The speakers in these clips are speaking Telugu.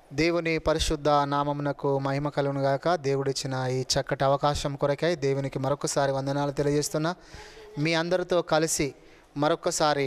దేవుని పరిశుద్ధ నామమునకు మహిమ కలుగును గాక దేవుడిచ్చిన ఈ చక్కటి అవకాశం కొరకై దేవునికి మరొకసారి వందనాలు తెలియజేస్తున్నా మీ అందరితో కలిసి మరొకసారి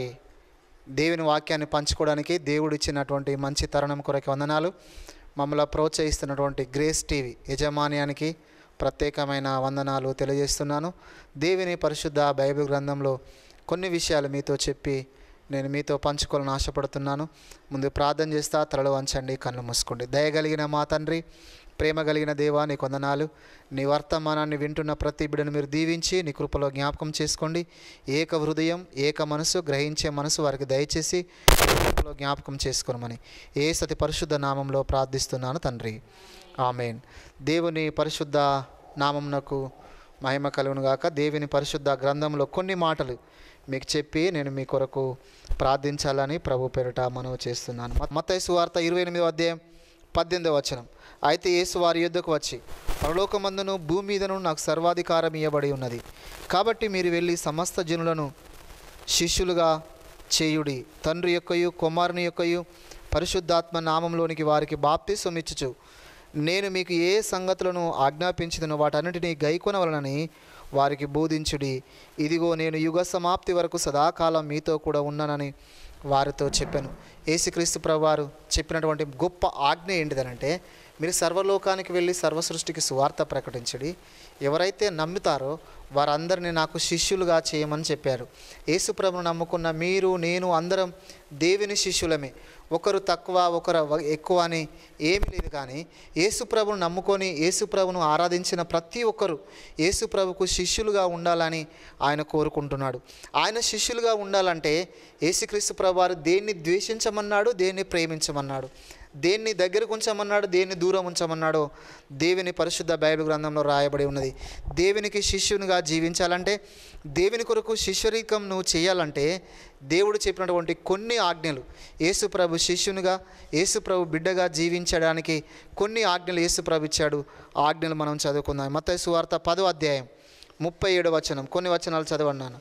దేవుని వాక్యాన్ని పంచుకోవడానికి దేవుడిచ్చినటువంటి మంచి తరుణం కొరకి వందనాలు మమ్మల్ని ప్రోత్సహిస్తున్నటువంటి గ్రేస్ టీవీ యజమాన్యానికి ప్రత్యేకమైన వందనాలు తెలియజేస్తున్నాను దేవుని పరిశుద్ధ బైబిల్ గ్రంథంలో కొన్ని విషయాలు మీతో చెప్పి నేను మీతో పంచుకోవాలని ఆశపడుతున్నాను ముందు ప్రార్థన చేస్తా తలలో వంచండి కళ్ళు మూసుకోండి దయగలిగిన మా తండ్రి ప్రేమ కలిగిన దేవా నీ కొందనాలు నీ వర్తమానాన్ని వింటున్న ప్రతి బిడ్డను మీరు దీవించి నీ కృపలో జ్ఞాపకం చేసుకోండి ఏక హృదయం ఏక మనసు గ్రహించే మనసు వారికి దయచేసి నీ కృపలో జ్ఞాపకం చేసుకోమని ఏ సతి పరిశుద్ధ నామంలో ప్రార్థిస్తున్నాను తండ్రి ఆమెన్ దేవుని పరిశుద్ధ నామమునకు మహిమ కలుగును గాక దేవుని పరిశుద్ధ గ్రంథంలో కొన్ని మాటలు మీకు చెప్పి నేను మీ కొరకు ప్రార్థించాలని ప్రభు పేరిట మనవి చేస్తున్నాను మత్తయి సువార్త ఇరవై ఎనిమిదో అధ్యాయం పద్దెనిమిదవ వచనం అయితే యేసు వారి యుద్ధకు వచ్చి పరలోకమందును భూమి మీదను నాకు సర్వాధికారం ఇవ్వబడి ఉన్నది కాబట్టి మీరు వెళ్ళి సమస్త జనులను శిష్యులుగా చేయుడి తండ్రి యొక్కయు కుమారుని యొక్కయు పరిశుద్ధాత్మ నామంలోనికి వారికి బాప్తిసం ఇచ్చుచు నేను మీకు ఏ సంగతులను ఆజ్ఞాపించదను వాటన్నిటినీ గైకొనవలనని వారికి బోధించుడి ఇదిగో నేను యుగ సమాప్తి వరకు సదాకాలం మీతో కూడా ఉన్నానని వారితో చెప్పాను యేసుక్రీస్తు ప్రభువారు చెప్పినటువంటి గొప్ప ఆజ్ఞ ఏంటిదనంటే మీరు సర్వలోకానికి వెళ్ళి సర్వ సృష్టికి సువార్త ప్రకటించడి ఎవరైతే నమ్ముతారో వారందరినీ నాకు శిష్యులుగా చేయమని చెప్పారు యేసుప్రభును నమ్ముకున్న మీరు నేను అందరం దేవుని శిష్యులమే ఒకరు తక్కువ ఒకరు వ- ఎక్కువ అని ఏమీ లేదు కానీ యేసుప్రభును నమ్ముకొని యేసుప్రభును ఆరాధించిన ప్రతి ఒక్కరు యేసుప్రభుకు శిష్యులుగా ఉండాలని ఆయన కోరుకుంటున్నాడు ఆయన శిష్యులుగా ఉండాలంటే యేసుక్రీస్తు ప్రభు వారు దేన్ని ద్వేషించమన్నాడు దేన్ని ప్రేమించమన్నాడు దేన్ని దగ్గరకు ఉంచమన్నాడు దేన్ని దూరం ఉంచమన్నాడో దేవుని పరిశుద్ధ బైబిల్ గ్రంథంలో రాయబడి ఉన్నది దేవునికి శిష్యునిగా జీవించాలంటే దేవుని కొరకు శిష్యరికం నువ్వు చేయాలంటే దేవుడు చెప్పినటువంటి కొన్ని ఆజ్ఞలు యేసు ప్రభు శిష్యునిగా యేసు ప్రభు బిడ్డగా జీవించడానికి కొన్ని ఆజ్ఞలు యేసు ప్రభు ఇచ్చాడు ఆ ఆజ్ఞలు మనం చదువుకుందాం మత్తయి సువార్త పదో అధ్యాయం ముప్పై ఏడు వచనం కొన్ని వచనాలు చదవన్నాను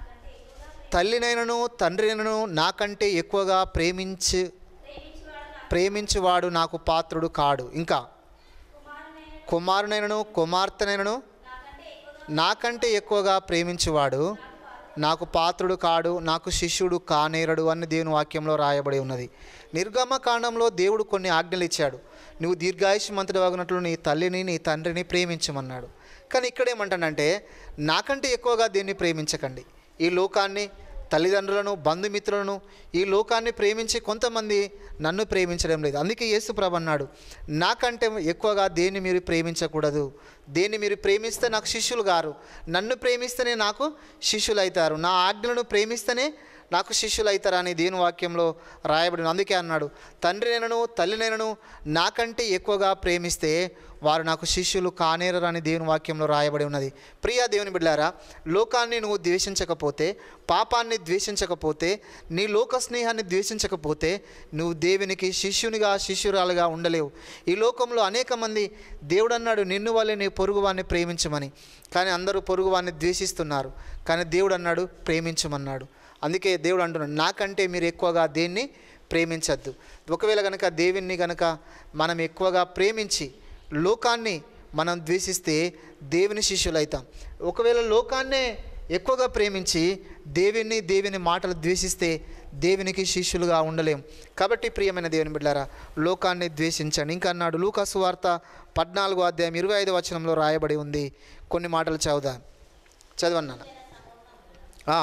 తల్లినైనను తండ్రినను నాకంటే ఎక్కువగా ప్రేమించి ప్రేమించువాడు నాకు పాత్రుడు కాడు ఇంకా కుమారునైనను కుమార్తెనైనను నాకంటే ఎక్కువగా ప్రేమించువాడు నాకు పాత్రుడు కాడు నాకు శిష్యుడు కానేరడు అని దేవుని వాక్యంలో రాయబడి ఉన్నది నిర్గమకాండంలో దేవుడు కొన్ని ఆజ్ఞలు ఇచ్చాడు నువ్వు దీర్ఘాయుష్మంతుడు వగినట్లు నీ తల్లిని నీ తండ్రిని ప్రేమించమన్నాడు కానీ ఇక్కడ ఏమంటానంటే నాకంటే ఎక్కువగా దీన్ని ప్రేమించకండి ఈ లోకాన్ని తల్లిదండ్రులను బంధుమిత్రులను ఈ లోకాన్ని ప్రేమించి కొంతమంది నన్ను ప్రేమించడం లేదు అందుకే యేసుప్రభు అన్నాడు నాకంటే ఎక్కువగా దేన్ని మీరు ప్రేమించకూడదు దేన్ని మీరు ప్రేమిస్తే నాకు శిష్యులు గారు నన్ను ప్రేమిస్తేనే నాకు శిష్యులు అవుతారు నా ఆజ్ఞలను ప్రేమిస్తేనే నాకు శిష్యులు అవుతారని దేని వాక్యంలో రాయబడిన అందుకే అన్నాడు తండ్రినైనను తల్లినైనను నాకంటే ఎక్కువగా ప్రేమిస్తే వారు నాకు శిష్యులు కానేరని దేవుని వాక్యంలో రాయబడి ఉన్నది ప్రియా దేవుని బిడ్డారా లోకాన్ని నువ్వు ద్వేషించకపోతే పాపాన్ని ద్వేషించకపోతే నీ లోక స్నేహాన్ని ద్వేషించకపోతే నువ్వు దేవునికి శిష్యునిగా శిష్యురాలుగా ఉండలేవు ఈ లోకంలో అనేక మంది దేవుడు అన్నాడు నిన్ను వల్లే నీ పొరుగువాన్ని ప్రేమించమని కానీ అందరూ పొరుగువాన్ని ద్వేషిస్తున్నారు కానీ దేవుడు అన్నాడు ప్రేమించమన్నాడు అందుకే దేవుడు అంటున్నాడు నాకంటే మీరు ఎక్కువగా దేన్ని ప్రేమించద్దు ఒకవేళ కనుక దేవుణ్ణి కనుక మనం ఎక్కువగా ప్రేమించి లోకాన్ని మనం ద్వేషిస్తే దేవుని శిష్యులు అవుతాం ఒకవేళ లోకాన్నే ఎక్కువగా ప్రేమించి దేవుని దేవుని మాటలు ద్వేషిస్తే దేవునికి శిష్యులుగా ఉండలేం కాబట్టి ప్రియమైన దేవుని బిడ్డారా లోకాన్ని ద్వేషించండి ఇంకా అన్నాడు లూకాసు వార్త పద్నాలుగో అధ్యాయం ఇరవై ఐదు వచనంలో రాయబడి ఉంది కొన్ని మాటలు చదువుదా చదవన్నాను ఆ.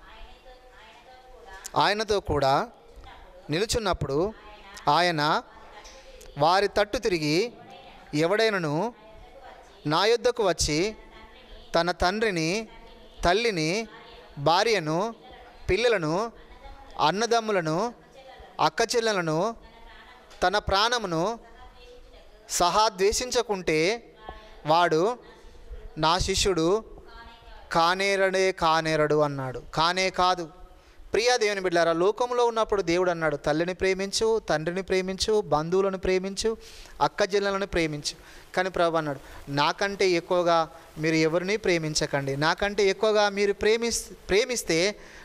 ఆయనతో కూడా నిలుచున్నప్పుడు ఆయన వారి తట్టు తిరిగి ఎవడైనను నా యొద్దకు వచ్చి తన తండ్రిని తల్లిని భార్యను పిల్లలను అన్నదమ్ములను అక్కచెల్లెలను తన ప్రాణమును సహా ద్వేషించకుంటే వాడు నా శిష్యుడు కానేరడే కానేరడు అన్నాడు కానే కాదు ప్రియా దేవుని బిడ్డారా లోకంలో ఉన్నప్పుడు దేవుడు అన్నాడు తల్లిని ప్రేమించు తండ్రిని ప్రేమించు బంధువులను ప్రేమించు అక్క జిల్లలను ప్రేమించు కానీ ప్రభు అన్నాడు నాకంటే ఎక్కువగా మీరు ఎవరిని ప్రేమించకండి నాకంటే ఎక్కువగా మీరు ప్రేమిస్ ప్రేమిస్తే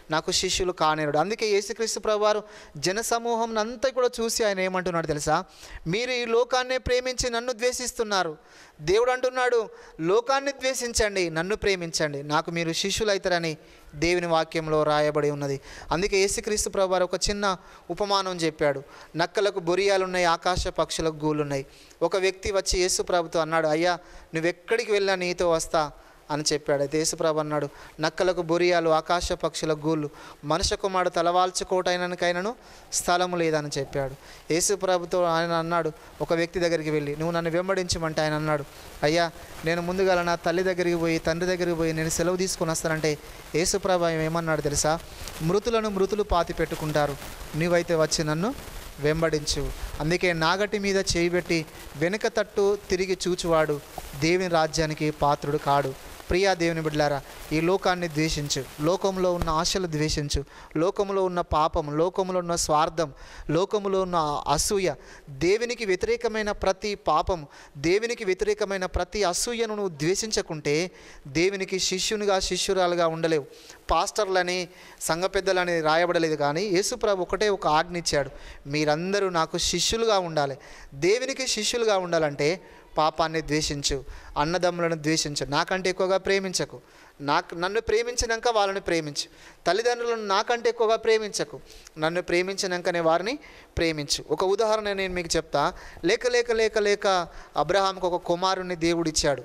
నాకు శిష్యులు కానేరుడు అందుకే యేసుక్రీస్తు ప్రభువారు జనసమూహం అంతా కూడా చూసి ఆయన ఏమంటున్నాడు తెలుసా మీరు ఈ లోకాన్నే ప్రేమించి నన్ను ద్వేషిస్తున్నారు దేవుడు అంటున్నాడు లోకాన్ని ద్వేషించండి నన్ను ప్రేమించండి నాకు మీరు శిష్యులు అవుతారని దేవుని వాక్యంలో రాయబడి ఉన్నది అందుకే యేసుక్రీస్తు ప్రభువారు ఒక చిన్న ఉపమానం చెప్పాడు నక్కలకు బొరియాలున్నాయి ఆకాశ పక్షులకు గూలున్నాయి ఒక వ్యక్తి వచ్చి యేసు ప్రభుతో అన్నాడు అయ్యా నువ్వెక్కడికి వెళ్ళినా నీతో వస్తా అని చెప్పాడు అయితే యేసుప్రభు అన్నాడు నక్కలకు బొరియాలు ఆకాశ పక్షుల గూళ్ళు మనుష్య కుమారుడు తలవాల్చుకోవటానికైనాను స్థలము లేదని చెప్పాడు యేసుప్రభుతో ఆయన అన్నాడు ఒక వ్యక్తి దగ్గరికి వెళ్ళి నువ్వు నన్ను వెంబడించమంటే ఆయన అన్నాడు అయ్యా నేను ముందుగా నా తల్లి దగ్గరికి పోయి తండ్రి దగ్గరికి పోయి నేను సెలవు తీసుకొని వస్తానంటే యేసుప్రభు ఆయన ఏమన్నాడు తెలుసా మృతులను మృతులు పాతి పెట్టుకుంటారు నీవైతే వచ్చి నన్ను వెంబడించు అందుకే నాగటి మీద చేయిబెట్టి వెనుక తట్టు తిరిగి చూచువాడు దేవుని రాజ్యానికి పాత్రుడు కాడు ప్రియా దేవుని బిడ్డలారా ఈ లోకాన్ని ద్వేషించు లోకంలో ఉన్న ఆశలు ద్వేషించు లోకంలో ఉన్న పాపం లోకంలో ఉన్న స్వార్థం లోకంలో ఉన్న అసూయ దేవునికి వ్యతిరేకమైన ప్రతి పాపం దేవునికి వ్యతిరేకమైన ప్రతి అసూయను నువ్వు ద్వేషించకుంటే దేవునికి శిష్యునిగా శిష్యురాలుగా ఉండలేవు పాస్టర్లని సంఘ పెద్దలని రాయబడలేదు కానీ యేసుప్రభు ఒకటే ఒక ఆజ్ఞ ఇచ్చాడు మీరందరూ నాకు శిష్యులుగా ఉండాలి దేవునికి శిష్యులుగా ఉండాలంటే పాపాన్ని ద్వేషించు అన్నదమ్ములను ద్వేషించు నాకంటే ఎక్కువగా ప్రేమించకు నాకు నన్ను ప్రేమించినాక వాళ్ళని ప్రేమించు తల్లిదండ్రులను నాకంటే ఎక్కువగా ప్రేమించకు నన్ను ప్రేమించినాకనే వారిని ప్రేమించు ఒక ఉదాహరణ నేను మీకు చెప్తా లేక లేక లేక లేక అబ్రహాంకు ఒక కుమారుణ్ణి దేవుడిచ్చాడు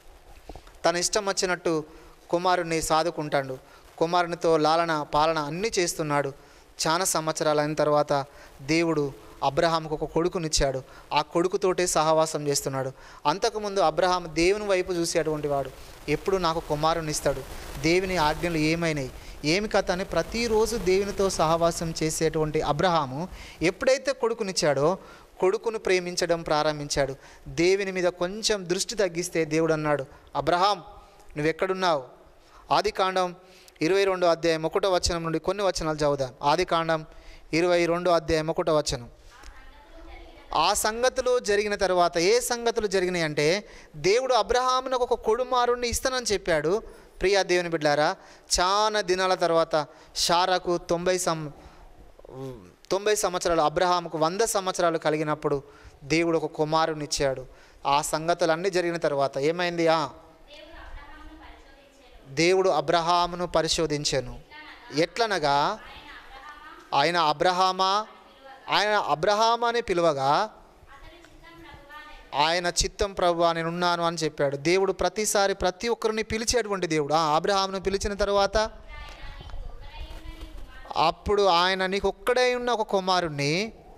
తన ఇష్టం వచ్చినట్టు కుమారుణ్ణి సాదుకుంటాడు కుమారునితో లాలన పాలన అన్నీ చేస్తున్నాడు చాలా సంవత్సరాలు అయిన తర్వాత దేవుడు అబ్రహాంకు ఒక కొడుకునిచ్చాడు ఆ కొడుకుతోటే సహవాసం చేస్తున్నాడు అంతకుముందు అబ్రహాం దేవుని వైపు చూసేటువంటి వాడు ఎప్పుడు నాకు కుమారుని ఇస్తాడు దేవుని ఆజ్ఞలు ఏమైనాయి ఏమి కథ అని ప్రతిరోజు దేవునితో సహవాసం చేసేటువంటి అబ్రహాము ఎప్పుడైతే కొడుకునిచ్చాడో కొడుకును ప్రేమించడం ప్రారంభించాడు దేవుని మీద కొంచెం దృష్టి తగ్గిస్తే దేవుడు అన్నాడు అబ్రహాం నువ్వెక్కడున్నావు ఆది కాండం ఇరవై రెండో అధ్యాయం ఒకటో వచనం నుండి కొన్ని వచనాలు చదువుదాం ఆది కాండం ఇరవై రెండో అధ్యాయం ఒకటో వచనం ఆ సంగతులు జరిగిన తర్వాత ఏ సంగతులు జరిగినాయి అంటే దేవుడు అబ్రహామునకు ఒక కొడుమారుణ్ణి ఇస్తానని చెప్పాడు ప్రియా దేవుని బిడ్డారా చాలా దినాల తర్వాత షారాకు తొంభై సం తొంభై సంవత్సరాలు అబ్రహాముకు వంద సంవత్సరాలు కలిగినప్పుడు దేవుడు ఒక కుమారుని ఇచ్చాడు ఆ సంగతులు అన్నీ జరిగిన తర్వాత ఏమైంది ఆ దేవుడు అబ్రహామును పరిశోధించాను ఎట్లనగా ఆయన అబ్రహామా ఆయన అబ్రహాం అని పిలువగా ఆయన చిత్తం ప్రభు నేను ఉన్నాను అని చెప్పాడు దేవుడు ప్రతిసారి ప్రతి ఒక్కరిని పిలిచేటువంటి దేవుడు ఆ అబ్రహామును పిలిచిన తర్వాత అప్పుడు ఆయన నీకు ఒక్కడే ఉన్న ఒక కుమారుణ్ణి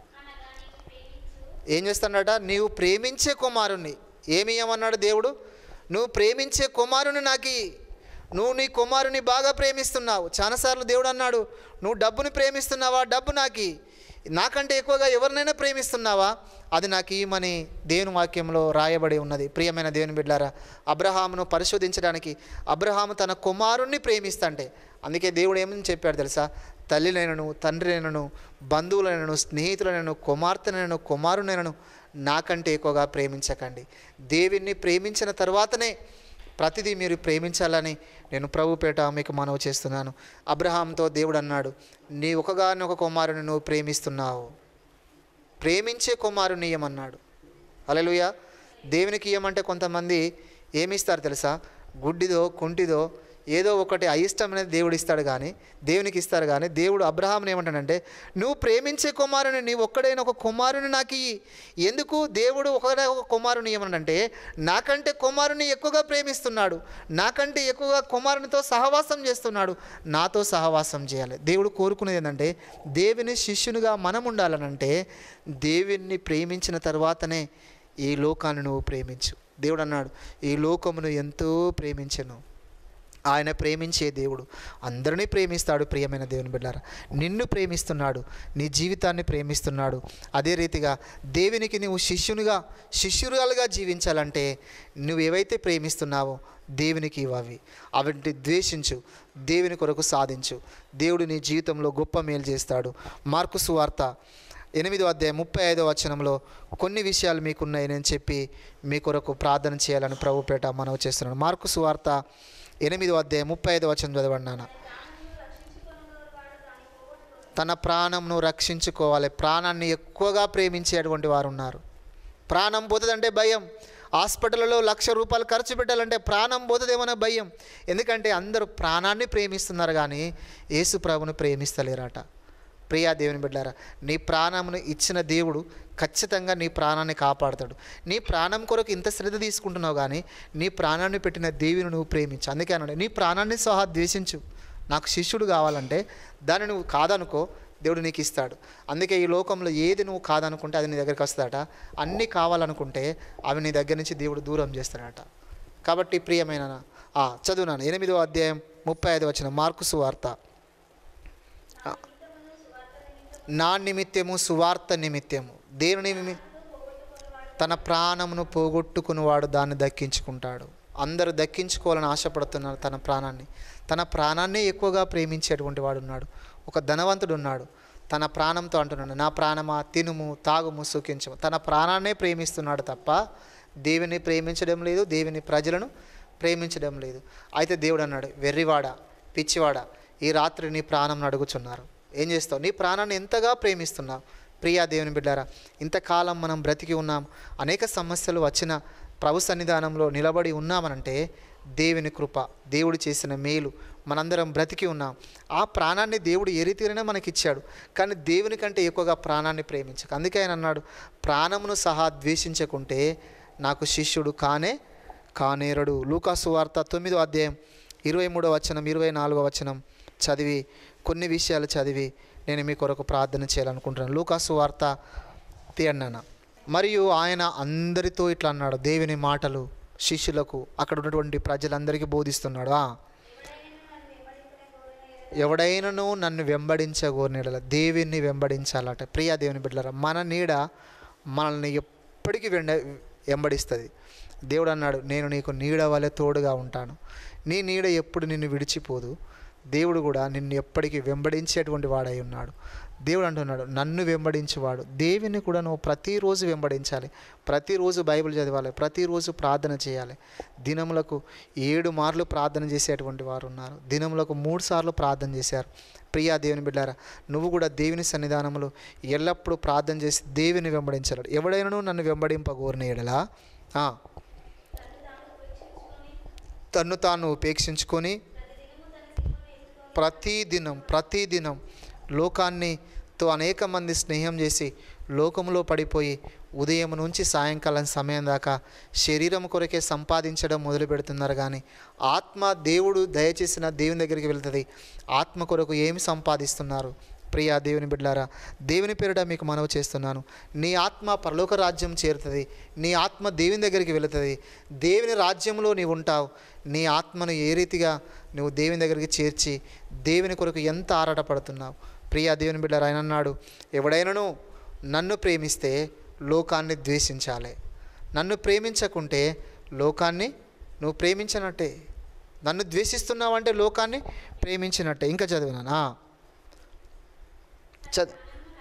ఏం చేస్తాడట నీవు ప్రేమించే కుమారుణ్ణి ఏమి ఇవ్వమన్నాడు దేవుడు నువ్వు ప్రేమించే కుమారుని నాకు నువ్వు నీ కుమారుని బాగా ప్రేమిస్తున్నావు చాలాసార్లు దేవుడు అన్నాడు నువ్వు డబ్బుని ప్రేమిస్తున్నావా డబ్బు నాకి నాకంటే ఎక్కువగా ఎవరినైనా ప్రేమిస్తున్నావా అది నాకు ఇమ్మని దేవుని వాక్యంలో రాయబడి ఉన్నది ప్రియమైన దేవుని బిడ్డారా అబ్రహామును పరిశోధించడానికి అబ్రహాము తన కుమారుణ్ణి ప్రేమిస్తంటే అందుకే దేవుడు ఏమని చెప్పాడు తెలుసా తల్లినైనను తండ్రినైనను బంధువులైనను స్నేహితులైనను కుమార్తెనైనను కుమారునైనను నాకంటే ఎక్కువగా ప్రేమించకండి దేవుణ్ణి ప్రేమించిన తర్వాతనే ప్రతిదీ మీరు ప్రేమించాలని నేను ప్రభుపేట మీకు మనవి చేస్తున్నాను అబ్రహాంతో దేవుడు అన్నాడు నీ ఒకగాని ఒక కుమారుని నువ్వు ప్రేమిస్తున్నావు ప్రేమించే కుమారుని ఇయ్యమన్నాడు అలలుయ దేవునికి ఇయ్యమంటే కొంతమంది ఏమిస్తారు తెలుసా గుడ్డిదో కుంటిదో ఏదో ఒకటి అయిష్టమైనది దేవుడు ఇస్తాడు కానీ దేవునికి ఇస్తారు కానీ దేవుడు అబ్రహాంని ఏమంటాడంటే నువ్వు ప్రేమించే కుమారుని నీ ఒక్కడైన ఒక కుమారుని నాకు ఇయ్యి ఎందుకు దేవుడు ఒకడే ఒక కుమారుని ఏమనంటే నాకంటే కుమారుని ఎక్కువగా ప్రేమిస్తున్నాడు నాకంటే ఎక్కువగా కుమారునితో సహవాసం చేస్తున్నాడు నాతో సహవాసం చేయాలి దేవుడు కోరుకునేది ఏంటంటే దేవుని శిష్యునిగా మనం ఉండాలనంటే దేవుణ్ణి ప్రేమించిన తర్వాతనే ఈ లోకాన్ని నువ్వు ప్రేమించు దేవుడు అన్నాడు ఈ లోకమును ఎంతో ప్రేమించను ఆయన ప్రేమించే దేవుడు అందరినీ ప్రేమిస్తాడు ప్రియమైన దేవుని బిడ్డారా నిన్ను ప్రేమిస్తున్నాడు నీ జీవితాన్ని ప్రేమిస్తున్నాడు అదే రీతిగా దేవునికి నువ్వు శిష్యునిగా శిష్యురాలుగా జీవించాలంటే నువ్వు ఏవైతే ప్రేమిస్తున్నావో దేవునికి ఇవ్వవి అవిటి ద్వేషించు దేవుని కొరకు సాధించు దేవుడు నీ జీవితంలో గొప్ప మేలు చేస్తాడు మార్కు సువార్త ఎనిమిదో అధ్యాయం ముప్పై ఐదో వచనంలో కొన్ని విషయాలు మీకున్నాయి నేను చెప్పి మీ కొరకు ప్రార్థన చేయాలని ప్రభుపేట మనవి చేస్తున్నాను మార్కు సువార్త ఎనిమిదో అధ్యాయం ముప్పై ఐదో వచనం చదవండి నాన్న తన ప్రాణంను రక్షించుకోవాలి ప్రాణాన్ని ఎక్కువగా ప్రేమించేటువంటి వారు ఉన్నారు ప్రాణం పోతుందంటే భయం హాస్పిటల్లో లక్ష రూపాయలు ఖర్చు పెట్టాలంటే ప్రాణం పోతుందేమో భయం ఎందుకంటే అందరూ ప్రాణాన్ని ప్రేమిస్తున్నారు కానీ యేసు ప్రభుని ప్రేమిస్తలేరట ప్రియా దేవుని బిడ్డారా నీ ప్రాణమును ఇచ్చిన దేవుడు ఖచ్చితంగా నీ ప్రాణాన్ని కాపాడుతాడు నీ ప్రాణం కొరకు ఇంత శ్రద్ధ తీసుకుంటున్నావు కానీ నీ ప్రాణాన్ని పెట్టిన దేవుని నువ్వు ప్రేమించు అందుకే అన్నాడు నీ ప్రాణాన్ని సహా ద్వేషించు నాకు శిష్యుడు కావాలంటే దాన్ని నువ్వు కాదనుకో దేవుడు నీకు ఇస్తాడు అందుకే ఈ లోకంలో ఏది నువ్వు కాదనుకుంటే అది నీ దగ్గరికి వస్తుందట అన్నీ కావాలనుకుంటే అవి నీ దగ్గర నుంచి దేవుడు దూరం చేస్తాడట కాబట్టి ప్రియమైన ఆ, చదువునాను ఎనిమిదో అధ్యాయం ముప్పై ఐదు వచ్చిన మార్కు సువార్త ఆ, నా నిమిత్తము సువార్త నిమిత్తము దేని నిమి తన ప్రాణమును పోగొట్టుకునివాడు దాన్ని దక్కించుకుంటాడు అందరూ దక్కించుకోవాలని ఆశపడుతున్నారు తన ప్రాణాన్ని తన ప్రాణాన్ని ఎక్కువగా ప్రేమించేటువంటి వాడు ఉన్నాడు ఒక ధనవంతుడు ఉన్నాడు తన ప్రాణంతో అంటున్నాడు నా ప్రాణమా తినుము తాగుము సుఖించము తన ప్రాణాన్నే ప్రేమిస్తున్నాడు తప్ప దేవుని ప్రేమించడం లేదు దేవుని ప్రజలను ప్రేమించడం లేదు అయితే దేవుడు అన్నాడు వెర్రివాడ పిచ్చివాడ ఈ రాత్రి నీ ప్రాణం అడుగుచున్నారు ఏం చేస్తావు నీ ప్రాణాన్ని ఎంతగా ప్రేమిస్తున్నావు ప్రియా దేవుని బిడ్డారా ఇంతకాలం మనం బ్రతికి ఉన్నాం అనేక సమస్యలు వచ్చిన ప్రభు సన్నిధానంలో నిలబడి ఉన్నామనంటే దేవుని కృప దేవుడు చేసిన మేలు మనందరం బ్రతికి ఉన్నాం ఆ ప్రాణాన్ని దేవుడు ఏ రీతిగానే మనకిచ్చాడు కానీ దేవుని కంటే ఎక్కువగా ప్రాణాన్ని ప్రేమించక అందుకే ఆయన అన్నాడు ప్రాణమును సహా ద్వేషించకుంటే నాకు శిష్యుడు కానే కానేరడు లూకాసు వార్త తొమ్మిదో అధ్యాయం ఇరవై మూడో వచనం ఇరవై నాలుగో వచనం చదివి కొన్ని విషయాలు చదివి నేను మీ కొరకు ప్రార్థన చేయాలనుకుంటున్నాను లూకాసు వార్త తీయన్నాను మరియు ఆయన అందరితో ఇట్లా అన్నాడు దేవుని మాటలు శిష్యులకు అక్కడ ఉన్నటువంటి ప్రజలందరికీ బోధిస్తున్నాడు ఆ. ఎవడైనను నన్ను వెంబడించగోరినీడల దేవుని వెంబడించాలట ప్రియా దేవుని బిడ్డలారా మన నీడ మనల్ని ఎప్పటికీ వెండ వెంబడిస్తుంది దేవుడు అన్నాడు నేను నీకు నీడ వలె తోడుగా ఉంటాను నీ నీడ ఎప్పుడు నిన్ను విడిచిపోదు దేవుడు కూడా నిన్ను ఎప్పటికీ వెంబడించేటువంటి వాడై ఉన్నాడు దేవుడు అంటున్నాడు నన్ను వెంబడించేవాడు దేవుని కూడా నువ్వు ప్రతిరోజు వెంబడించాలి ప్రతిరోజు బైబిల్ చదవాలి ప్రతిరోజు ప్రార్థన చేయాలి దినములకు ఏడు మార్లు ప్రార్థన చేసేటువంటి వారు ఉన్నారు దినములకు మూడు సార్లు ప్రార్థన చేశారు ప్రియా దేవుని బిడ్డారా నువ్వు కూడా దేవుని సన్నిధానంలో ఎల్లప్పుడూ ప్రార్థన చేసి దేవుని వెంబడించాలి ఎవడైనా నన్ను వెంబడింపగోరిన ఎడలా ఆ, తన్ను తాను ఉపేక్షించుకొని ప్రతిదినం ప్రతిదినం లోకాన్నితో అనేక మంది స్నేహం చేసి లోకంలో పడిపోయి ఉదయం నుంచి సాయంకాలం సమయం దాకా శరీరం కొరకే సంపాదించడం మొదలు పెడుతున్నారు కానీ ఆత్మ దేవుడు దయచేసిన దేవుని దగ్గరికి వెళ్తుంది ఆత్మ కొరకు ఏమి సంపాదిస్తున్నారు ప్రియా దేవుని బిడ్డారా దేవుని పేరిట మీకు మనవి చేస్తున్నాను నీ ఆత్మ పరలోక రాజ్యం చేరుతుంది నీ ఆత్మ దేవుని దగ్గరికి వెళుతుంది దేవుని రాజ్యంలో నీవు ఉంటావు నీ ఆత్మను ఏ రీతిగా నువ్వు దేవుని దగ్గరికి చేర్చి దేవుని కొరకు ఎంత ఆరాటపడుతున్నావు ప్రియా దేవుని బిడ్డారా ఆయన అన్నాడు ఎవడైనాను నన్ను ప్రేమిస్తే లోకాన్ని ద్వేషించాలి నన్ను ప్రేమించకుంటే లోకాన్ని నువ్వు ప్రేమించినట్టే నన్ను ద్వేషిస్తున్నావంటే లోకాన్ని ప్రేమించినట్టే ఇంకా చదివినానా చద్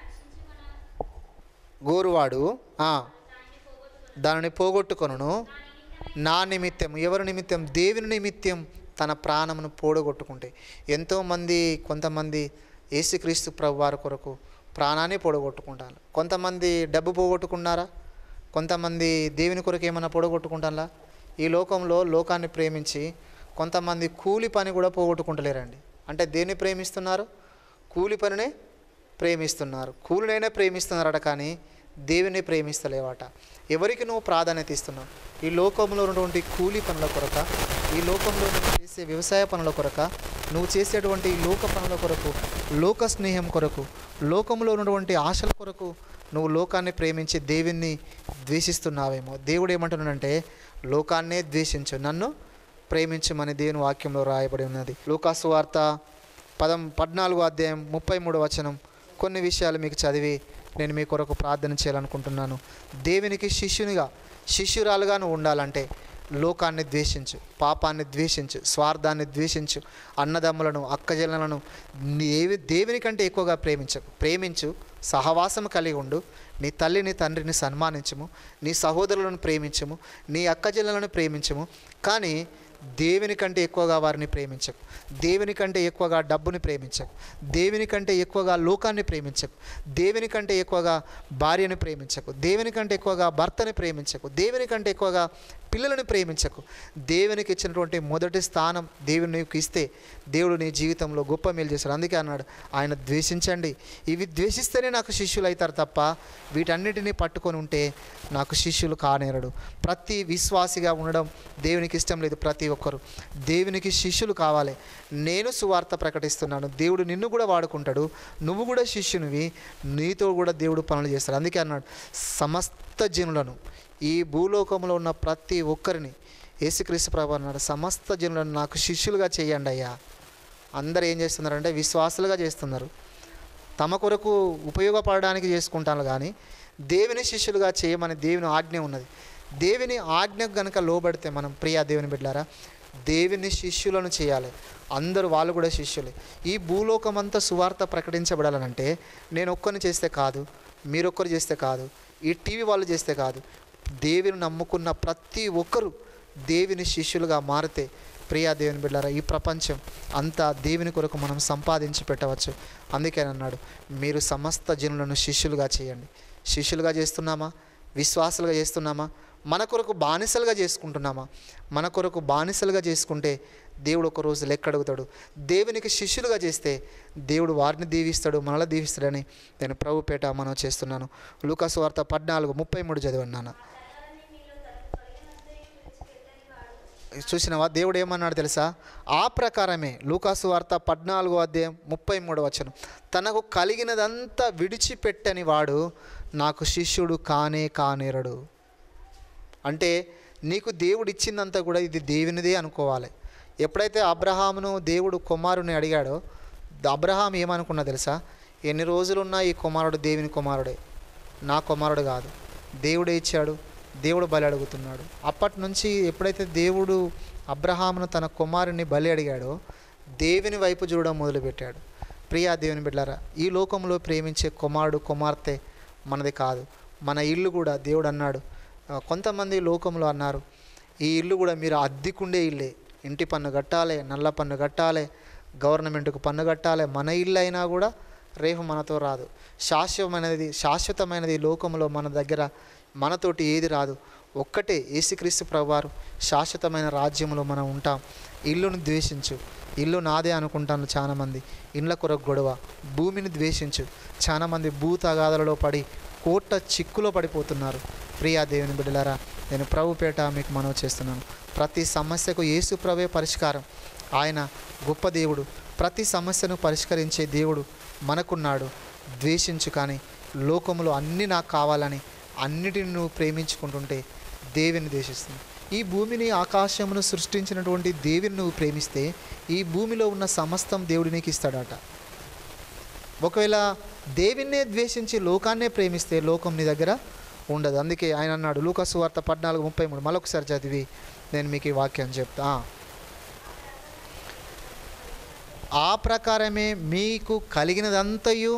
గోరువాడు ఆ, దానిని పోగొట్టుకొనును నా నిమిత్తం ఎవరి నిమిత్తం దేవుని నిమిత్తం తన ప్రాణమును పోడగొట్టుకుంటే ఎంతోమంది కొంతమంది యేసుక్రీస్తు ప్రభు వారి కొరకు ప్రాణాన్ని పోడగొట్టుకుంటారు కొంతమంది డబ్బు పోగొట్టుకున్నారా కొంతమంది దేవుని కొరకు ఏమైనా పోడగొట్టుకుంటారా ఈ లోకంలో లోకాన్ని ప్రేమించి కొంతమంది కూలి పని కూడా పోగొట్టుకుంటలేరండి అంటే దేన్ని ప్రేమిస్తున్నారు కూలి పనినే ప్రేమిస్తున్నారు కూలినైనా ప్రేమిస్తున్నారట కానీ దేవుని ప్రేమిస్తలేవట ఎవరికి నువ్వు ప్రాధాన్యత ఇస్తున్నావు ఈ లోకంలో ఉన్నటువంటి కూలి పనుల కొరక ఈ లోకంలో నువ్వు చేసే వ్యవసాయ పనుల కొరక నువ్వు చేసేటువంటి ఈ లోక పనుల కొరకు లోక స్నేహం కొరకు లోకంలో ఉన్నటువంటి ఆశల కొరకు నువ్వు లోకాన్ని ప్రేమించి దేవుణ్ణి ద్వేషిస్తున్నావేమో దేవుడు ఏమంటున్నాడంటే లోకాన్నే ద్వేషించు నన్ను ప్రేమించమని దేవుని వాక్యంలో రాయబడి ఉన్నది లూకాసు వార్త పదం పద్నాలుగో అధ్యాయం ముప్పై మూడు వచనం కొన్ని విషయాలు మీకు చదివి నేను మీ కొరకు ప్రార్థన చేయాలనుకుంటున్నాను దేవునికి శిష్యునిగా శిష్యురాలుగా నువ్వు ఉండాలంటే లోకాన్ని ద్వేషించు పాపాన్ని ద్వేషించు స్వార్థాన్ని ద్వేషించు అన్నదమ్ములను అక్కజనులను దేవి దేవుని కంటే ఎక్కువగా ప్రేమించకు ప్రేమించు సహవాసం కలిగి ఉండు నీ తల్లిని తండ్రిని సన్మానించము నీ సహోదరులను ప్రేమించము నీ అక్కజనులను ప్రేమించము కానీ దేవుని కంటే ఎక్కువగా వారిని ప్రేమించకు దేవుని కంటే ఎక్కువగా డబ్బుని ప్రేమించకు దేవుని కంటే ఎక్కువగా లోకాన్ని ప్రేమించకు దేవుని కంటే ఎక్కువగా భార్యను ప్రేమించకు దేవుని కంటే ఎక్కువగా భర్తని ప్రేమించకు దేవుని కంటే ఎక్కువగా పిల్లలను ప్రేమించకు దేవునికి ఇచ్చినటువంటి మొదటి స్థానం దేవుని నీకు ఇస్తే దేవుడు నీ జీవితంలో గొప్ప మేలు చేశాడు అందుకే అన్నాడు ఆయన ద్వేషించండి ఇవి ద్వేషిస్తేనే నాకు శిష్యులు అవుతారు తప్ప వీటన్నిటిని పట్టుకొని ఉంటే నాకు శిష్యులు కానేరడు ప్రతి విశ్వాసిగా ఉండడం దేవునికి ఇష్టం లేదు ప్రతి ఒక్కరు దేవునికి శిష్యులు కావాలి నేను సువార్త ప్రకటిస్తున్నాను దేవుడు నిన్ను కూడా వాడుకుంటాడు నువ్వు కూడా శిష్యునివి నీతో కూడా దేవుడు పనులు చేస్తాడు అందుకే అన్నాడు సమస్త జనులను ఈ భూలోకంలో ఉన్న ప్రతి ఒక్కరిని యేసుక్రీస్తు ప్రభు అన్నాడు సమస్త జనులను నాకు శిష్యులుగా చేయండి అయ్యా అందరు ఏం చేస్తున్నారంటే విశ్వాసులుగా చేస్తున్నారు తమ కొరకు ఉపయోగపడడానికి చేసుకుంటాను కానీ దేవుని శిష్యులుగా చేయమని దేవుని ఆజ్ఞ ఉన్నది దేవుని ఆజ్ఞకు గనుక లోబడితే మనం ప్రియా దేవుని బిడ్డారా దేవుని శిష్యులను చేయాలి అందరూ వాళ్ళు కూడా శిష్యులే ఈ భూలోకం అంతా సువార్త ప్రకటించబడాలనంటే నేను ఒక్కరిని చేస్తే కాదు మీరొక్కరు చేస్తే కాదు ఈ టీవీ వాళ్ళు చేస్తే కాదు దేవుని నమ్ముకున్న ప్రతి ఒక్కరూ దేవుని శిష్యులుగా మారితే ప్రియా దేవుని బిడ్డారా ఈ ప్రపంచం అంతా దేవుని కొరకు మనం సంపాదించి పెట్టవచ్చు అందుకే అన్నాడు మీరు సమస్త జనులను శిష్యులుగా చేయండి శిష్యులుగా చేస్తున్నామా విశ్వాసులుగా చేస్తున్నామా మన కొరకు బానిసలుగా చేసుకుంటున్నామా మన కొరకు బానిసలుగా చేసుకుంటే దేవుడు ఒక రోజు లెక్క అడుగుతాడు దేవునికి శిష్యులుగా చేస్తే దేవుడు వారిని దీవిస్తాడు మనల్ని దీవిస్తాడని నేను ప్రభుపేట మనం చేస్తున్నాను లూకాసు వార్త పద్నాలుగు ముప్పై మూడు చదివన్నాను చూసినవా దేవుడు ఏమన్నాడు తెలుసా ఆ ప్రకారమే లూకాసు వార్త పద్నాలుగో అధ్యాయం ముప్పై మూడు వచనం తనకు కలిగినదంతా విడిచిపెట్టని వాడు నాకు శిష్యుడు కానే కానేరడు అంటే నీకు దేవుడు ఇచ్చిందంతా కూడా ఇది దేవునిదే అనుకోవాలి ఎప్పుడైతే అబ్రహామును దేవుడు కుమారుని అడిగాడో అబ్రహాం ఏమనుకున్నా తెలుసా ఎన్ని రోజులున్నా ఈ కుమారుడు దేవుని కుమారుడే నా కుమారుడు కాదు దేవుడే ఇచ్చాడు దేవుడు బలి అడుగుతున్నాడు అప్పటి నుంచి ఎప్పుడైతే దేవుడు అబ్రహామును తన కుమారుని బలి అడిగాడో దేవుని వైపు చూడడం మొదలుపెట్టాడు ప్రియా దేవుని బిడ్డారా ఈ లోకంలో ప్రేమించే కుమారుడు కుమార్తె మనది కాదు మన ఇల్లు కూడా దేవుడు అన్నాడు ఆ, కొంతమంది లోకంలో అన్నారు ఈ ఇల్లు కూడా మీరు అద్దెకుండే ఇల్లే ఇంటి పన్ను కట్టాలి నల్ల పన్ను కట్టాలి గవర్నమెంట్కు పన్ను కట్టాలి మన ఇల్లు అయినా కూడా రేపు మనతో రాదు శాశ్వతమైనది శాశ్వతమైనది ఈ లోకంలో మన దగ్గర మనతోటి ఏది రాదు ఒక్కటే ఏసుక్రీస్తు ప్రభువారు శాశ్వతమైన రాజ్యంలో మనం ఉంటాం ఇల్లును ద్వేషించు ఇల్లు నాదే అనుకుంటాను చాలామంది ఇండ్ల కొరకు గొడవ భూమిని ద్వేషించు చాలామంది భూ తగాదాలలో పడి కోట్ల చిక్కులో పడిపోతున్నారు ప్రియా దేవుని బిడ్డలారా నేను ప్రభుపేట మీకు మనవి చేస్తున్నాను ప్రతి సమస్యకు యేసు ప్రభే పరిష్కారం ఆయన గొప్ప దేవుడు ప్రతి సమస్యను పరిష్కరించే దేవుడు మనకున్నాడు ద్వేషించు కానీ లోకములో అన్నీ నాకు కావాలని అన్నిటిని నువ్వు ప్రేమించుకుంటుంటే దేవుని ద్వేషిస్తుంది ఈ భూమిని ఆకాశమును సృష్టించినటువంటి దేవుని నువ్వు ప్రేమిస్తే ఈ భూమిలో ఉన్న సమస్తం దేవుడు నీకు ఇస్తాడట ఒకవేళ దేవున్నే ద్వేషించి లోకాన్నే ప్రేమిస్తే లోకం నీ దగ్గర ఉండదు అందుకే ఆయన అన్నాడు లూకాసు వార్త పద్నాలుగు ముప్పై మూడు మరొకసారి చదివి నేను మీకు ఈ వాక్యం చెప్తా ఆ. ఆ ప్రకారమే మీకు కలిగినదంతయు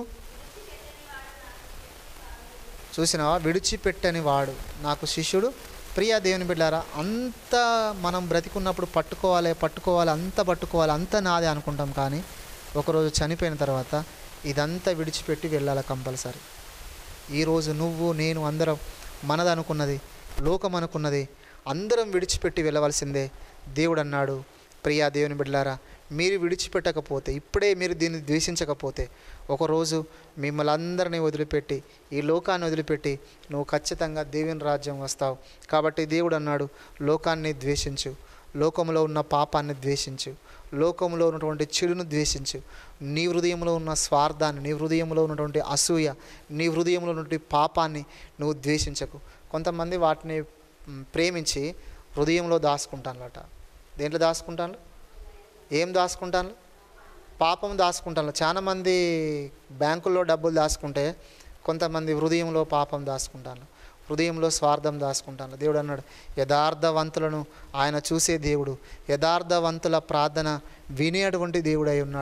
చూసినావా విడిచిపెట్టని వాడు నాకు శిష్యుడు ప్రియా దేవుని బిడ్డారా అంత మనం బ్రతికున్నప్పుడు పట్టుకోవాలి పట్టుకోవాలి అంత పట్టుకోవాలి అంత నాదే అనుకుంటాం కానీ ఒకరోజు చనిపోయిన తర్వాత ఇదంతా విడిచిపెట్టి వెళ్ళాలి కంపల్సరీ ఈరోజు నువ్వు నేను అందరం మనది అనుకున్నది లోకం అనుకున్నది అందరం విడిచిపెట్టి వెళ్ళవలసిందే దేవుడు అన్నాడు ప్రియా దేవుని బిడ్డలారా మీరు విడిచిపెట్టకపోతే ఇప్పుడే మీరు దీన్ని ద్వేషించకపోతే ఒకరోజు మిమ్మల్ని అందరినీ వదిలిపెట్టి ఈ లోకాన్ని వదిలిపెట్టి నువ్వు ఖచ్చితంగా దేవుని రాజ్యం వస్తావు కాబట్టి దేవుడు అన్నాడు లోకాన్ని ద్వేషించు లోకంలో ఉన్న పాపాన్ని ద్వేషించు లోకంలో ఉన్నటువంటి చెడును ద్వేషించు నీ హృదయంలో ఉన్న స్వార్థాన్ని నీ హృదయంలో ఉన్నటువంటి అసూయ నీ హృదయంలో ఉన్నటువంటి పాపాన్ని నువ్వు ద్వేషించకు కొంతమంది వాటిని మ్, ప్రేమించి హృదయంలో దాచుకుంటానులట దేంట్లో దాచుకుంటాను ఏం దాచుకుంటాను పాపం దాచుకుంటాను చాలామంది బ్యాంకుల్లో డబ్బులు దాచుకుంటే కొంతమంది హృదయంలో పాపం దాచుకుంటాను హృదయంలో స్వార్థం దాచుకుంటాను దేవుడు అన్నాడు యథార్థవంతులను ఆయన చూసే దేవుడు యథార్థవంతుల ప్రార్థన వినేటువంటి దేవుడై ఉన్నాడు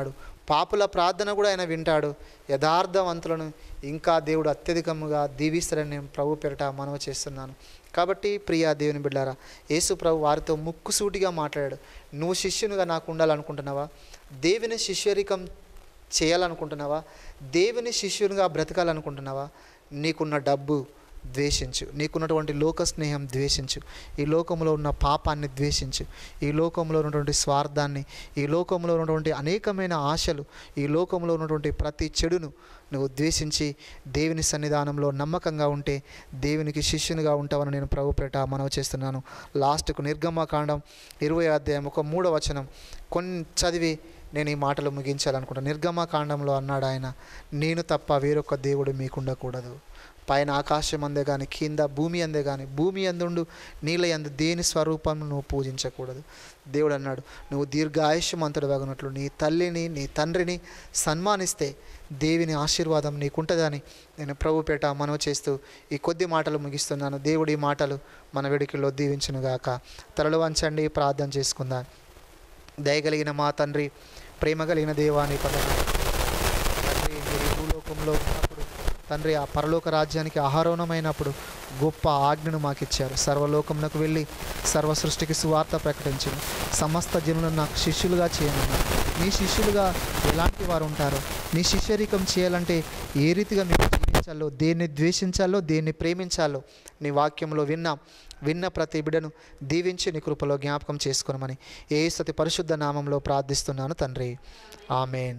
పాపుల ప్రార్థన కూడా ఆయన వింటాడు యథార్థవంతులను ఇంకా దేవుడు అత్యధికముగా దీవిస్తారని నేను ప్రభు పేరట మనవి చేస్తున్నాను కాబట్టి ప్రియా దేవుని బిడ్డారా యేసు ప్రభు వారితో ముక్కుసూటిగా మాట్లాడాడు నువ్వు శిష్యునిగా నాకు ఉండాలనుకుంటున్నావా దేవుని శిష్యరికం చేయాలనుకుంటున్నావా దేవుని శిష్యునిగా బ్రతకాలనుకుంటున్నావా నీకున్న డబ్బు ద్వేషించు నీకున్నటువంటి లోక స్నేహం ద్వేషించు ఈ లోకంలో ఉన్న పాపాన్ని ద్వేషించు ఈ లోకంలో ఉన్నటువంటి స్వార్థాన్ని ఈ లోకంలో ఉన్నటువంటి అనేకమైన ఆశలు ఈ లోకంలో ఉన్నటువంటి ప్రతి చెడును నువ్వు ద్వేషించి దేవుని సన్నిధానంలో నమ్మకంగా ఉంటే దేవునికి శిష్యునిగా ఉంటావని నేను ప్రభు పేట మనవి చేస్తున్నాను లాస్ట్కు నిర్గమకాండం ఇరవై అధ్యాయం ఒక మూడవ వచనం కొన్ని చదివి నేను ఈ మాటలు ముగించాలనుకుంటాను నిర్గమకాండంలో అన్నాడు ఆయన నేను తప్ప వేరొక దేవుడు మీకుండకూడదు పైన ఆకాశం అందే కానీ కింద భూమి అందే కానీ భూమి అందుండు నీళ్ళ అందు దేని స్వరూపం నువ్వు పూజించకూడదు దేవుడు అన్నాడు నువ్వు దీర్ఘాయుష్యమంతుడు వగనట్లు నీ తల్లిని నీ తండ్రిని సన్మానిస్తే దేవుని ఆశీర్వాదం నీకుంటుందని నేను ప్రభుపేట మనవి చేస్తూ ఈ కొద్ది మాటలు ముగిస్తున్నాను దేవుడి మాటలు మన వెడికిలో దీవించునుగాక తలలు వంచండి ప్రార్థన చేసుకుందాం దయగలిగిన మా తండ్రి ప్రేమ కలిగిన దేవాని పదన తండ్రి మీరు ఈ భూలోకంలో ఉన్నప్పుడు తండ్రి ఆ పరలోక రాజ్యానికి ఆహారోణమైనప్పుడు గొప్ప ఆజ్ఞను మాకు ఇచ్చారు సర్వలోకమునకు వెళ్ళి సర్వ సృష్టికి సువార్త ప్రకటించను సమస్త జనులను నాకు శిష్యులుగా చేయనున్నారు నీ శిష్యులుగా ఎలాంటి వారు ఉంటారో నీ శిష్యరికం చేయాలంటే ఏ రీతిగా మీకు జీవించాలో దేన్ని ద్వేషించాలో దేన్ని ప్రేమించాలో నీ వాక్యంలో విన్నాం విన్న ప్రతి బిడను దీవించి నీ కృపలో జ్ఞాపకం చేసుకోనమని ఏ సతి పరిశుద్ధ నామంలో ప్రార్థిస్తున్నాను తండ్రి ఆమెన్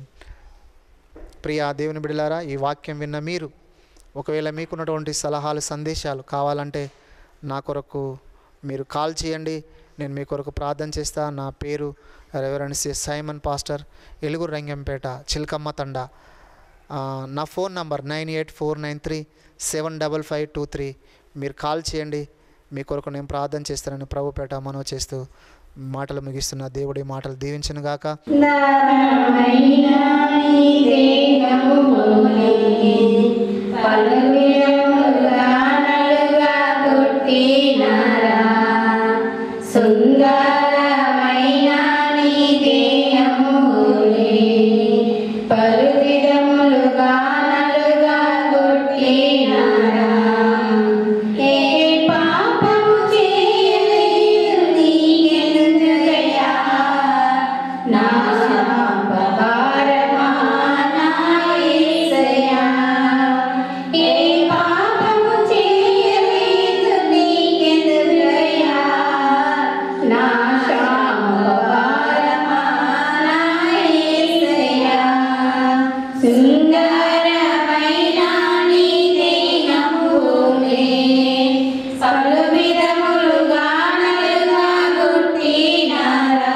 ప్రియా దేవుని బిడలారా ఈ వాక్యం విన్న మీరు ఒకవేళ మీకున్నటువంటి సలహాలు సందేశాలు కావాలంటే నా కొరకు మీరు కాల్ చేయండి నేను మీ కొరకు ప్రార్థన చేస్తా నా పేరు reverend C Simon pastor Eluguru Rangampet Chilkamma Thanda ఆ, నా phone number nine eight four nine three seven double five two three మీరు కాల్ చేయండి మీ కొరకు నేను ప్రార్థన చేస్తానని ప్రభుపేట మనవి చేస్తూ మాటలు ముగిస్తున్న దేవుడి మాటలు దీవించను గాక నరమైన నీ దేహములోని పలువిధములుగా నలుగా కొట్టినారా. సుందరమైన నీ దేహములోని పలువిధములుగా నలుగా కొట్టినారా. ఏ పాపము చేయలేదు నీకెందుకయ్యా? నా పాపభారమా నా యేసయ్యా. ఏ పాపము చేయలేదు నీకెందుకయ్యా? నా శాపభారమా నా యేసయ్యా. సుందరమైన నీ దేహములే పలు విధములుగా నలుగా గుట్టినారా.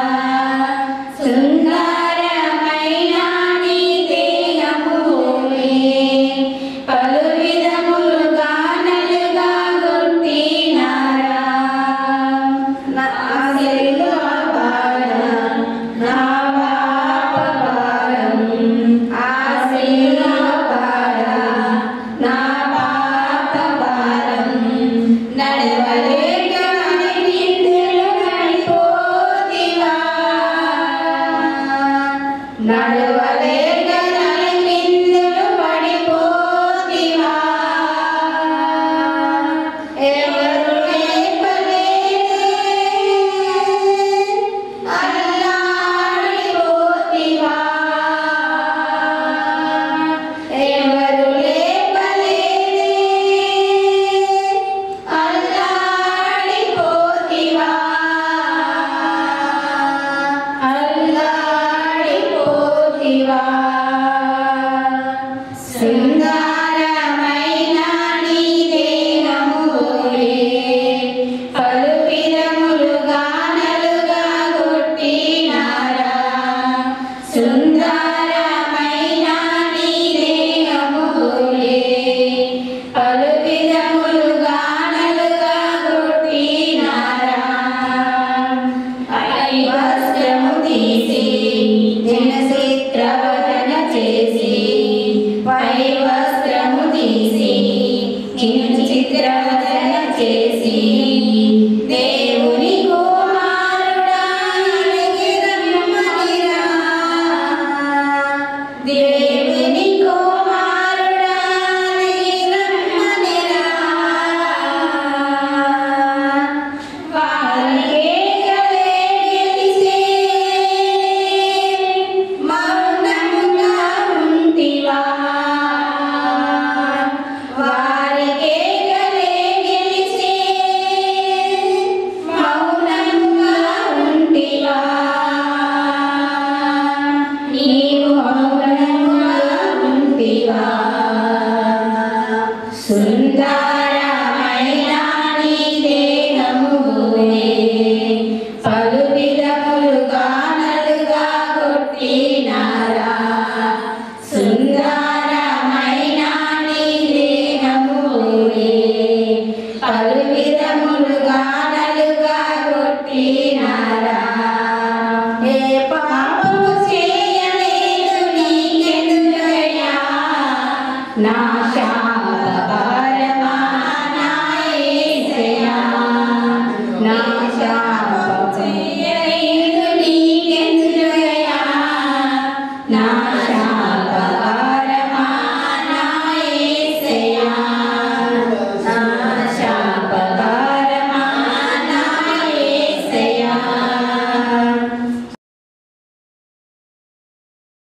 సుందరమైన నీ దేహములే పలు విధములుగా నలుగా గుట్టినారా. నా శరీర భారం, నా పాప భారం, ఆ శరీర భారం, నా పాప భారం. నడవలేక నిందులు పడిపోతివా. నడవలేక నిందులు పడిపోతివా. ఎవరు లేపలేదే, అల్లాడిపోతివా. ఎవరు లేపలేదే, అల్లాడిపోతివా. అల్లాడిపోతివా. సుందరమైన నీ దేహములే పలు విధములుగా నలుగా కొట్టినారా. సుందరమైన నీ దేహములే పలు విధములుగా నలుగా కొట్టినారా. పై వస్త్రము తీసి జనచిత్రవదన చేసి పై వస్త్రము తీసి చిత్రవదన చేసి దేవుని కుమారుడా నీకు రమ్మనిరా. సుందరమైన నీ దేహములే పలు విధములుగా నలుగా కొట్టినారా ఏ పాపము చేయలేదు నీకెందుకయ్యా నా